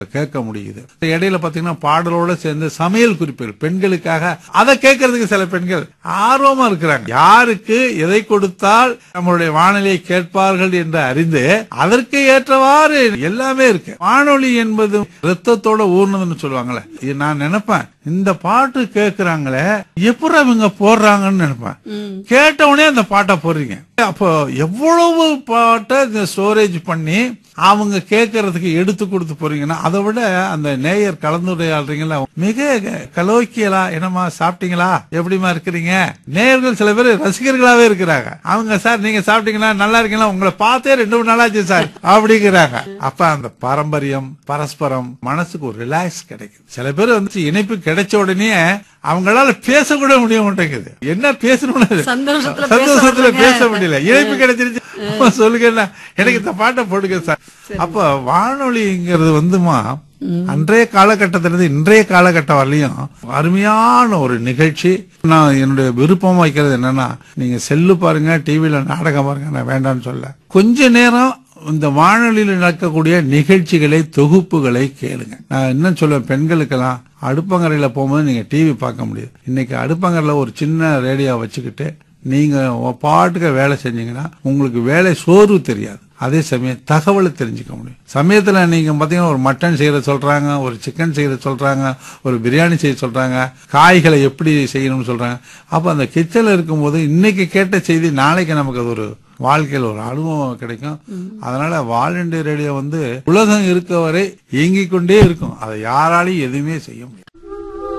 கேட்க முடியுது இடையில பாத்தீங்கன்னா பாடலோட சேர்ந்து சமையல் குறிப்புகள் பெண்களுக்காக அதை கேட்கறதுக்கு சில பெண்கள் ஆர்வமா இருக்கிறாங்க யாருக்கு எதை கொடுத்தால் நம்மளுடைய வானொலியை கேட்பார்கள் என்று அறிந்து அதற்கு ஏற்றவாறு எல்லாமே இருக்கு வானொலி என்பது ரத்தத்தோட ஊர்னதுன்னு சொல்லுவாங்கல்ல இது நான் நினைப்பேன் இந்த பாட்டு கேக்குறாங்களே எப்படி அவங்க போடுறாங்கன்னு நினைப்பேன் கேட்ட உடனே அந்த பாட்டை போடுறீங்க அப்போ எவ்வளவு பாட்டை இந்த ஸ்டோரேஜ் பண்ணி அவங்க கேட்கறதுக்கு எடுத்து கொடுத்து போறீங்கன்னா அதை விட அந்த நேயர் கலந்துரையாடுறீங்களா மிக கலோக்கியலா என்னமா சாப்பிட்டீங்களா எப்படிமா இருக்கிறீங்க நேயர்கள் சில பேர் ரசிகர்களாவே இருக்கிறாங்க அவங்க சார் நீங்க சாப்பிட்டீங்களா நல்லா இருக்கீங்களா உங்களை பார்த்தே ரெண்டு மூணு நாளாச்சு சார் அப்படிங்கிறாங்க அப்ப அந்த பாரம்பரியம் பரஸ்பரம் மனசுக்கு ஒரு ரிலாக்ஸ் கிடைக்குது சில பேர் வந்து இணைப்பு கிடைச்ச உடனே அவங்களால பேசக்கூட முடிய மாட்டேங்குது என்ன பேசணும்னு சந்தோஷத்துல பேச சந்தோஷத்துல விடுறீங்க. பேச முடியல இணைப்பு கிடைச்சிருச்சு அப்ப சொல்லுங்க எனக்கு இந்த பாட்டை போடுங்க சார் அப்ப வானொலிங்கிறது வந்துமா அன்றைய காலகட்டத்திலிருந்து இன்றைய காலகட்டம் வரலையும் அருமையான ஒரு நிகழ்ச்சி நான் என்னுடைய விருப்பம் வைக்கிறது என்னன்னா நீங்க செல்லு பாருங்க டிவில நாடகம் பாருங்க நான் வேண்டாம்னு சொல்ல கொஞ்ச நேரம் இந்த வானொலியில் நடக்கக்கூடிய நிகழ்ச்சிகளை தொகுப்புகளை கேளுங்க நான் என்ன சொல்லுவேன் பெண்களுக்கெல்லாம் அடுப்பங்கரையில போகும்போது நீங்க டிவி பார்க்க முடியாது இன்னைக்கு அடுப்பங்கரையில ஒரு சின்ன ரேடியோ வச்சுக்கிட்டு நீங்க உங்க பாட்டுக்கு வேலை செஞ்சீங்கன்னா உங்களுக்கு வேலை சோர்வு தெரியாது அதே சமயம் தகவலை தெரிஞ்சுக்க முடியும் சமயத்துல நீங்க பாத்தீங்கன்னா ஒரு மட்டன் செய்யற சொல்றாங்க ஒரு சிக்கன் செய்யற சொல்றாங்க ஒரு பிரியாணி செய்ய சொல்றாங்க காய்களை எப்படி செய்யணும்னு சொல்றாங்க அப்ப அந்த கிச்சன்ல இருக்கும்போது இன்னைக்கு கேட்ட செய்தி நாளைக்கு நமக்கு அது ஒரு வாழ்க்கையில் ஒரு அனுபவம் கிடைக்கும் அதனால வால் இண்டியா ரேடியோ வந்து உலகம் இருக்க வரை இயங்கிக் கொண்டே இருக்கும் அதை யாராலையும் எதுவுமே செய்ய முடியாது